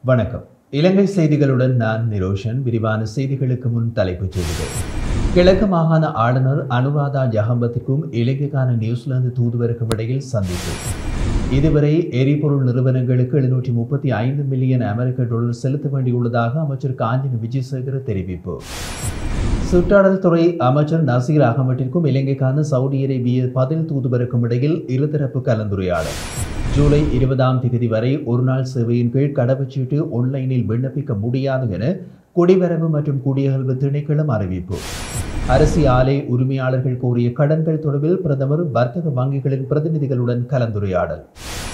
வணக்கம் இலங்கை செய்திகளுடன் நான் நிரோஷன் விரிவான செய்திகளுக்கு முன் தலைப்புச் செய்திகள் கிழக்கு மாகாண ஆளுநர் அனுராதா ஜஹம்பத்திற்கும் இலங்கைக்கான நியூசிலாந்து தூதுவருக்கும் இடையில் சந்திப்பு இதுவரை எரிபொருள் நிறுவனங்களுக்கு எழுநூற்றி முப்பத்தி ஐந்து மில்லியன் அமெரிக்க டாலர் செலுத்த வேண்டியுள்ளதாக அமைச்சர் காஞ்சன விஜயசேகர தெரிவிப்பு சுற்றாடல் துறை அமைச்சர் நசீர் அகமட்டிற்கும் இலங்கைக்கான சவுதி அரேபிய பதில் தூதுவருக்கும் இடையில் இருதரப்பு கலந்துரையாடல் ஜூலை இருபதாம் தேதி வரை ஒருநாள் சேவையின் கீழ் கடவுச்சீட்டு ஒன்லைனில் விண்ணப்பிக்க முடியாது என குடிவரவு மற்றும் குடியகல்வு திணைக்களம் அறிவிப்பு அரசு ஆலை உரிமையாளர்கள் கோரிய கடன்கள் தொடர்பில் பிரதமர் வர்த்தக வங்கிகளின் பிரதிநிதிகளுடன் கலந்துரையாடல்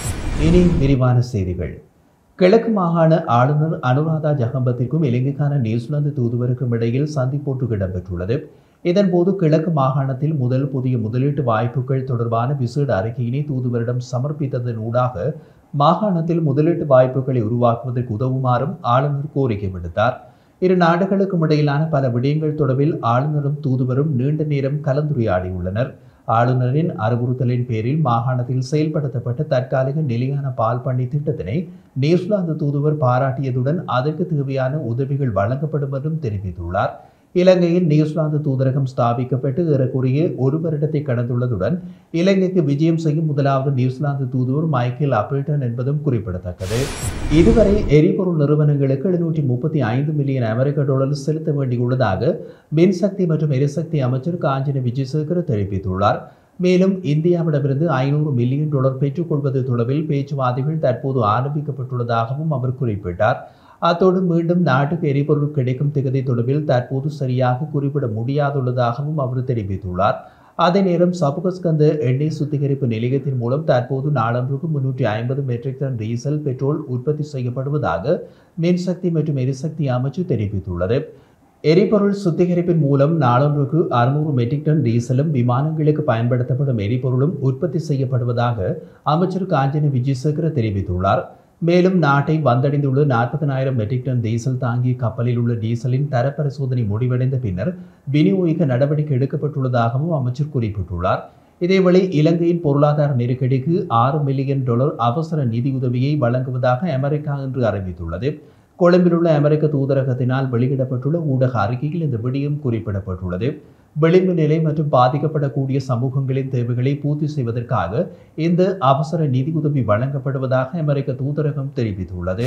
இனி விரிவான செய்திகள் கிழக்கு மாகாண ஆளுநர் அனுராதா ஜகம்பத்திற்கும் இலங்கைக்கான நியூசிலாந்து தூதுவருக்கும் இடையில் சந்திப்பொன்று இடம்பெற்றுள்ளது இதன்போது கிழக்கு மாகாணத்தில் முதல் புதிய முதலீட்டு வாய்ப்புகள் தொடர்பான விசேட அறிக்கையினை தூதுவரிடம் சமர்ப்பித்ததன் ஊடாக மாகாணத்தில் முதலீட்டு வாய்ப்புகளை உருவாக்குவதற்கு உதவுமாறும் ஆளுநர் கோரிக்கை விடுத்தார் இரு நாடுகளுக்கும் இடையிலான பல விடயங்கள் தொடர்பில் ஆளுநரும் தூதுவரும் நீண்ட நேரம் கலந்துரையாடியுள்ளனர் ஆளுநரின் அறிவுறுத்தலின் பேரில் மாகாணத்தில் செயல்படுத்தப்பட்ட தற்காலிக நிலையான பால் பண்ணை திட்டத்தினை நியூசிலாந்து தூதுவர் பாராட்டியதுடன் அதற்கு தேவையான உதவிகள் வழங்கப்படும் என்றும் தெரிவித்துள்ளார் இலங்கையில் நியூசிலாந்து தூதரகம் ஸ்தாபிக்கப்பட்டு ஏறக்குறைய ஒரு வருடத்தை கடந்துள்ளதுடன் இலங்கைக்கு விஜயம் செய்யும் முதலாவது நியூசிலாந்து தூதுவர் மைக்கேல் அப்பேட்டன் என்பதும் குறிப்பிடத்தக்கது இதுவரை எரிபொருள் நிறுவனங்களுக்கு எழுநூற்றி முப்பத்தி ஐந்து மில்லியன் அமெரிக்க டாலர் செலுத்த வேண்டியுள்ளதாக மின்சக்தி மற்றும் எரிசக்தி அமைச்சர் காஞ்சன விஜயசேகர் தெரிவித்துள்ளார் மேலும் இந்தியாவிடமிருந்து ஐநூறு மில்லியன் டாலர் பெற்றுக்கொள்வது தொடர்பில் பேச்சுவார்த்தைகள் தற்போது ஆரம்பிக்கப்பட்டுள்ளதாகவும் அவர் குறிப்பிட்டார் அத்தோடு மீண்டும் நாட்டுக்கு எரிபொருள் கிடைக்கும் திகதி தொடர்பில் தற்போது சரியாக குறிப்பிட முடியாதுள்ளதாகவும் அவர் தெரிவித்துள்ளார் அதே நேரம் சபுகஸ்கந்த எண்ணெய் சுத்திகரிப்பு நிலையத்தின் மூலம் தற்போது நாளொன்றுக்கு முன்னூற்றி ஐம்பது மெட்ரிக் டன் டீசல் பெட்ரோல் உற்பத்தி செய்யப்படுவதாக மின்சக்தி மற்றும் எரிசக்தி அமைச்சு தெரிவித்துள்ளது எரிபொருள் சுத்திகரிப்பின் மூலம் நாளொன்றுக்கு அறுநூறு மெட்ரிக் டன் டீசலும் விமானங்களுக்கு பயன்படுத்தப்படும் எரிபொருளும் உற்பத்தி செய்யப்படுவதாக அமைச்சர் காஞ்சன விஜயசேகர தெரிவித்துள்ளார் மேலும் நாட்டை வந்தடைந்துள்ள நாற்பதனாயிரம் மெட்ரிக் டன் டீசல் தாங்கிய கப்பலில் உள்ள டீசலின் தர பரிசோதனை முடிவடைந்த பின்னர் விநியோகிக்க நடவடிக்கை எடுக்கப்பட்டுள்ளதாகவும் அமைச்சர் குறிப்பிட்டுள்ளார் இதேவேளை இலங்கையின் பொருளாதார நெருக்கடிக்கு ஆறு மில்லியன் டாலர் அவசர நிதியுதவியை வழங்குவதாக அமெரிக்கா இன்று அறிவித்துள்ளது கொழும்பில் உள்ள அமெரிக்க தூதரகத்தினால் வெளியிடப்பட்டுள்ள ஊடக அறிக்கையில் இந்த விடயம் குறிப்பிடப்பட்டுள்ளது விளிம்பு நிலை மற்றும் பாதிக்கப்படக்கூடிய சமூகங்களின் தேவைகளை பூர்த்தி செய்வதற்காக இந்த அவசர நிதியுதவி வழங்கப்படுவதாக அமெரிக்க தூதரகம் தெரிவித்துள்ளது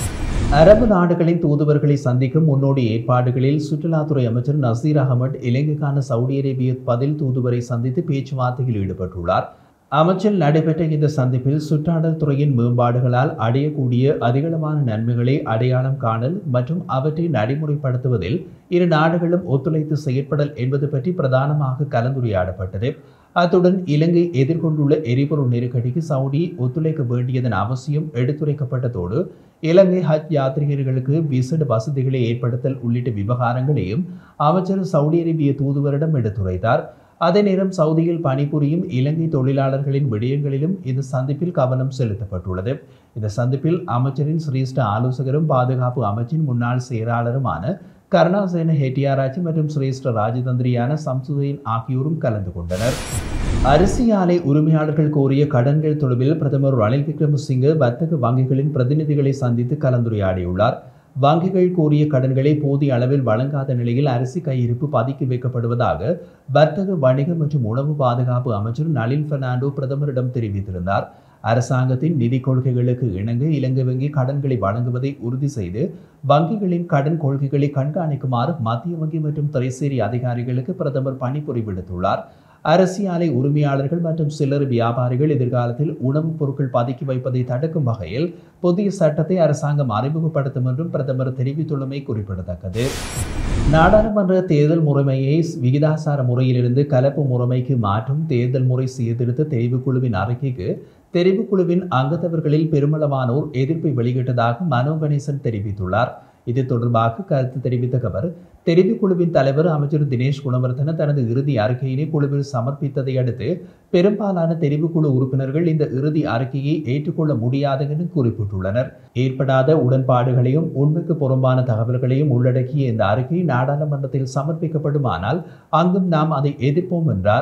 அரபு நாடுகளின் தூதுவர்களை சந்திக்கும் முன்னோடி ஏற்பாடுகளில் சுற்றுலாத்துறை அமைச்சர் நசீர் அகமது இலங்கைக்கான சவுதி அரேபிய பதில் தூதுவரை சந்தித்து பேச்சுவார்த்தையில் ஈடுபட்டுள்ளார் அமைச்சில் நடைபெற்ற இந்த சந்திப்பில் சுற்றாடல் துறையின் மேம்பாடுகளால் அடையக்கூடிய அதிகளவான நன்மைகளை அடையாளம் காணல் மற்றும் அவற்றை நடைமுறைப்படுத்துவதில் இரு நாடுகளும் ஒத்துழைத்து செயற்படல் என்பது பற்றி பிரதானமாக கலந்துரையாடப்பட்டது அத்துடன் இலங்கை எதிர்கொண்டுள்ள எரிபொருள் நெருக்கடிக்கு சவுடி ஒத்துழைக்க வேண்டியதன் அவசியம் எடுத்துரைக்கப்பட்டதோடு இலங்கை ஹஜ் யாத்ரிகர்களுக்கு விசேட வசதிகளை ஏற்படுத்தல் உள்ளிட்ட விவகாரங்களையும் அமைச்சர் சவுடி அரேபிய தூதுவரிடம் எடுத்துரைத்தார் அதே நேரம் சவுதியில் பணிபுரியும் இலங்கை தொழிலாளர்களின் விடயங்களிலும் இந்த சந்திப்பில் கவனம் செலுத்தப்பட்டுள்ளது இந்த சந்திப்பில் அமைச்சரின் சிரேஷ்ட ஆலோசகரும் பாதுகாப்பு அமைச்சின் முன்னாள் செயலாளருமான கருணாசேன ஹெட்டியாராச்சி மற்றும் சிரேஷ்ட ராஜதந்திரியான சம்சுதீன் ஆகியோரும் கலந்து கொண்டனர் அரிசி ஆலை உரிமையாளர்கள் கோரிய கடன்கள் தொடர்பில் பிரதமர் ரணில் விக்ரமசிங்கே வர்த்தக வங்கிகளின் பிரதிநிதிகளை சந்தித்து கலந்துரையாடியுள்ளார் வங்கிகள் கோரிய கடன்களை போதிய அளவில் வழங்காத நிலையில் அரிசி கையிருப்பு பதுக்கி வைக்கப்படுவதாக வர்த்தக வணிக மற்றும் உணவு பாதுகாப்பு அமைச்சர் நளின் பெர்னாண்டோ பிரதமரிடம் தெரிவித்திருந்தார் அரசாங்கத்தின் நிதி கொள்கைகளுக்கு இணங்க இலங்கை வங்கி கடன்களை வழங்குவதை உறுதி செய்து வங்கிகளின் கடன் கொள்கைகளை கண்காணிக்குமாறு மத்திய வங்கி மற்றும் திரைசேரி அதிகாரிகளுக்கு பிரதமர் பணிபுரி விடுத்துள்ளார் அரசி ஆலை உரிமையாளர்கள் மற்றும் சில்லறை வியாபாரிகள் எதிர்காலத்தில் உணவுப் பொருட்கள் பதுக்கி வைப்பதை தடுக்கும் வகையில் புதிய சட்டத்தை அரசாங்கம் அறிமுகப்படுத்தும் என்றும் பிரதமர் தெரிவித்துள்ளமை குறிப்பிடத்தக்கது நாடாளுமன்ற தேர்தல் முறைமையை விகிதாசார முறையிலிருந்து கலப்பு முறைமைக்கு மாற்றும் தேர்தல் முறை சீர்திருத்த தெரிவுக்குழுவின் அறிக்கைக்கு தெரிவுக்குழுவின் அங்கத்தவர்களில் பெருமளவானோர் எதிர்ப்பை வெளியிட்டதாக மனோ கணேசன் தெரிவித்துள்ளார் இது தொடர்பாக கருத்து தெரிவித்த அவர் தெரிவுக்குழுவின் தலைவர் அமைச்சர் தினேஷ் குணவர்தன தனது இறுதி அறிக்கையினை குழுவில் சமர்ப்பித்ததை அடுத்து பெரும்பாலான தெரிவுக்குழு உறுப்பினர்கள் இந்த இறுதி அறிக்கையை ஏற்றுக்கொள்ள முடியாது என குறிப்பிட்டுள்ளனர் ஏற்படாத உடன்பாடுகளையும் உண்மைக்கு புறம்பான தகவல்களையும் உள்ளடக்கிய இந்த அறிக்கை நாடாளுமன்றத்தில் சமர்ப்பிக்கப்படுமானால் அங்கும் நாம் அதை எதிர்ப்போம் என்றார்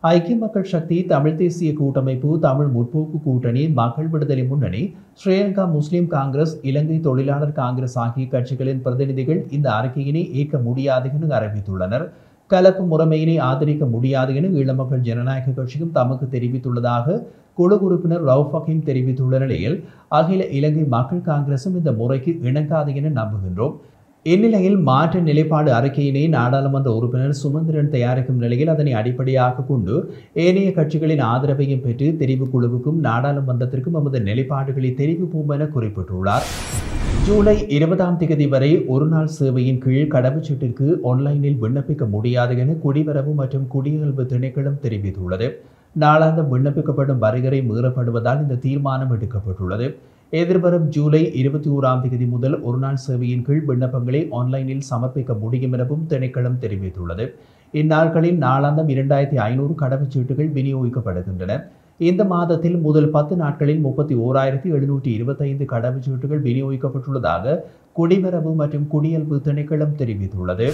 ஐக்கிய மக்கள் சக்தி தமிழ் தேசிய கூட்டமைப்பு தமிழ் முற்போக்கு கூட்டணி மக்கள் விடுதலை முன்னணி ஸ்ரீலங்கா முஸ்லிம் காங்கிரஸ் இலங்கை தொழிலாளர் காங்கிரஸ் ஆகிய கட்சிகளின் பிரதிநிதிகள் இந்த அறிக்கையினை ஏற்க முடியாது என அறிவித்துள்ளனர் கலப்பு முறைமையினை ஆதரிக்க முடியாது என ஈழமக்கள் ஜனநாயக கட்சியும் தமக்கு தெரிவித்துள்ளதாக குழு உறுப்பினர் ரவுஃப் ஹக்கீம் தெரிவித்துள்ள நிலையில் அகில இலங்கை மக்கள் காங்கிரசும் இந்த முறைக்கு இணங்காது என நம்புகின்றோம் இந்நிலையில் மாற்று நிலைப்பாடு அறிக்கையினை நாடாளுமன்ற உறுப்பினர் சுமந்திரன் தயாரிக்கும் நிலையில் அதனை அடிப்படையாக கொண்டு ஏனைய கட்சிகளின் ஆதரவையும் பெற்று தெரிவு குழுவுக்கும் நாடாளுமன்றத்திற்கும் நமது நிலைப்பாடுகளை தெரிவிப்போம் என குறிப்பிட்டுள்ளார் ஜூலை இருபதாம் தேதி வரை ஒருநாள் சேவையின் கீழ் கடவுச்சீட்டிற்கு ஆன்லைனில் விண்ணப்பிக்க முடியாது என குடிவரவு மற்றும் குடியகல்வு திணைக்களம் தெரிவித்துள்ளது நாளாந்தம் விண்ணப்பிக்கப்படும் வரைகரை மீறப்படுவதால் இந்த தீர்மானம் எடுக்கப்பட்டுள்ளது எதிர்வரும் ஜூலை இருபத்தி ஓராம் தேதி முதல் ஒருநாள் சேவையின் கீழ் விண்ணப்பங்களை ஆன்லைனில் சமர்ப்பிக்க முடியும் எனவும் திணைக்களம் தெரிவித்துள்ளது இந்நாட்களில் நாளாந்தம் இரண்டாயிரத்தி ஐநூறு கடவுச்சீட்டுகள் விநியோகிக்கப்படுகின்றன இந்த மாதத்தில் முதல் பத்து நாட்களில் முப்பத்தி ஓராயிரத்தி எழுநூற்றி இருபத்தைந்து கடவுச்சீட்டுகள் விநியோகிக்கப்பட்டுள்ளதாக குடிவரவு மற்றும் குடியல்பு திணைக்களம் தெரிவித்துள்ளது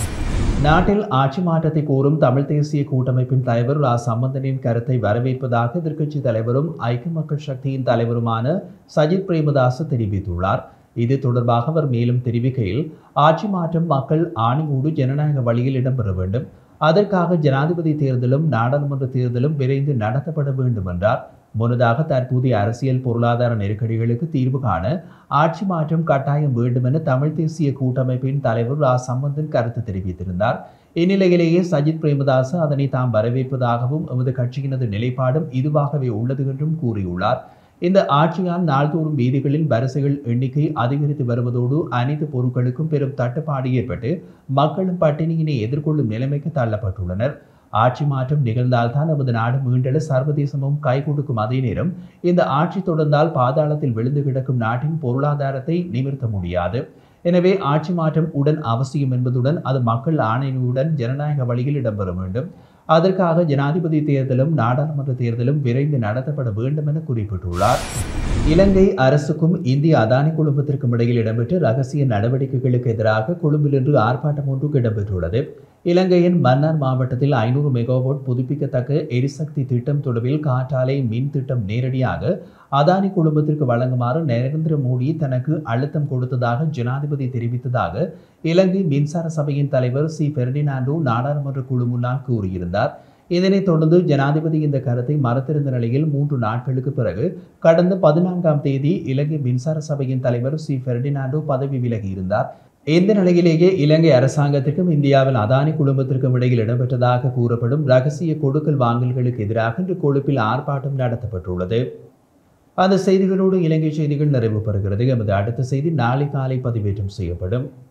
நாட்டில் ஆட்சி மாற்றத்தை கோரும் தமிழ் தேசிய கூட்டமைப்பின் தலைவர் ரா சம்பந்தனின் கருத்தை வரவேற்பதாக எதிர்க்கட்சி தலைவரும் ஐக்கிய மக்கள் சக்தியின் தலைவருமான சஜித் பிரேமதாச தெரிவித்துள்ளார் இது தொடர்பாக அவர் மேலும் தெரிவிக்கையில் ஆட்சி மாற்றம் மக்கள் ஆணையோடு ஜனநாயக வழியில் இடம்பெற வேண்டும் அதற்காக ஜனாதிபதி தேர்தலும் நாடாளுமன்ற தேர்தலும் விரைந்து நடத்தப்பட வேண்டும் என்றார் முன்னதாக தற்போதைய அரசியல் பொருளாதார நெருக்கடிகளுக்கு தீர்வு காண ஆட்சி மாற்றம் கட்டாயம் வேண்டும் என தமிழ் தேசிய கூட்டமைப்பின் தலைவர் ரா சம்பந்தன் கருத்து தெரிவித்திருந்தார் இந்நிலையிலேயே சஜித் பிரேமதாச அதனை தாம் வரவேற்பதாகவும் எமது கட்சியினது நிலைப்பாடும் இதுவாகவே உள்ளது என்றும் கூறியுள்ளார் இந்த ஆட்சியால் நாள்தோறும் வீதிகளில் வரிசைகள் எண்ணிக்கை அதிகரித்து வருவதோடு அனைத்து பொருட்களுக்கும் பெரும் தட்டுப்பாடு ஏற்பட்டு மக்களும் பட்டினியினை எதிர்கொள்ளும் நிலைமைக்கு தள்ளப்பட்டுள்ளனர் ஆட்சி மாற்றம் நிகழ்ந்தால்தான் நமது நாடு மீண்டெழ சர்வதேசமும் கை கொடுக்கும் அதே நேரம் இந்த ஆட்சி தொடர்ந்தால் பாதாளத்தில் விழுந்து கிடக்கும் நாட்டின் பொருளாதாரத்தை நிமிர்த்த முடியாது எனவே ஆட்சி மாற்றம் உடன் அவசியம் என்பதுடன் அது மக்கள் ஆணையுடன் ஜனநாயக வழியில் இடம்பெற வேண்டும் அதற்காக ஜனாதிபதி தேர்தலும் நாடாளுமன்ற தேர்தலும் விரைந்து நடத்தப்பட வேண்டும் என குறிப்பிட்டுள்ளார் இலங்கை அரசுக்கும் இந்திய அதானி குழுமத்திற்கும் இடையில் இடம்பெற்ற ரகசிய நடவடிக்கைகளுக்கு எதிராக கொழும்பில் இன்று ஆர்ப்பாட்டம் ஒன்றுக்கு இடம்பெற்றுள்ளது இலங்கையின் மன்னார் மாவட்டத்தில் ஐநூறு மெகாவாட் புதுப்பிக்கத்தக்க எரிசக்தி திட்டம் தொடர்பில் காற்றாலை மின் திட்டம் நேரடியாக அதானி குழுமத்திற்கு வழங்குமாறு நரேந்திர மோடி தனக்கு அழுத்தம் கொடுத்ததாக ஜனாதிபதி தெரிவித்ததாக இலங்கை மின்சார சபையின் தலைவர் சி பெர்டினாண்டோ நாடாளுமன்ற குழு முன்னால் கூறியிருந்தார் இதனைத் தொடர்ந்து ஜனாதிபதி இந்த கருத்தை மறுத்திருந்த நிலையில் மூன்று நாட்களுக்கு பிறகு கடந்த பதினான்காம் தேதி இலங்கை மின்சார சபையின் தலைவர் சி பெர்டினாண்டோ பதவி விலகியிருந்தார் இந்த நிலையிலேயே இலங்கை அரசாங்கத்திற்கும் இந்தியாவில் அதானி குடும்பத்திற்கும் இடையில் இடம்பெற்றதாக கூறப்படும் ரகசிய கொடுக்கல் வாங்கல்களுக்கு எதிராக இன்று கொழுப்பில் ஆர்ப்பாட்டம் நடத்தப்பட்டுள்ளது அந்த செய்திகளோடு இலங்கை செய்திகள் நிறைவு பெறுகிறது எமது அடுத்த செய்தி நாளை காலை பதிவேற்றம் செய்யப்படும்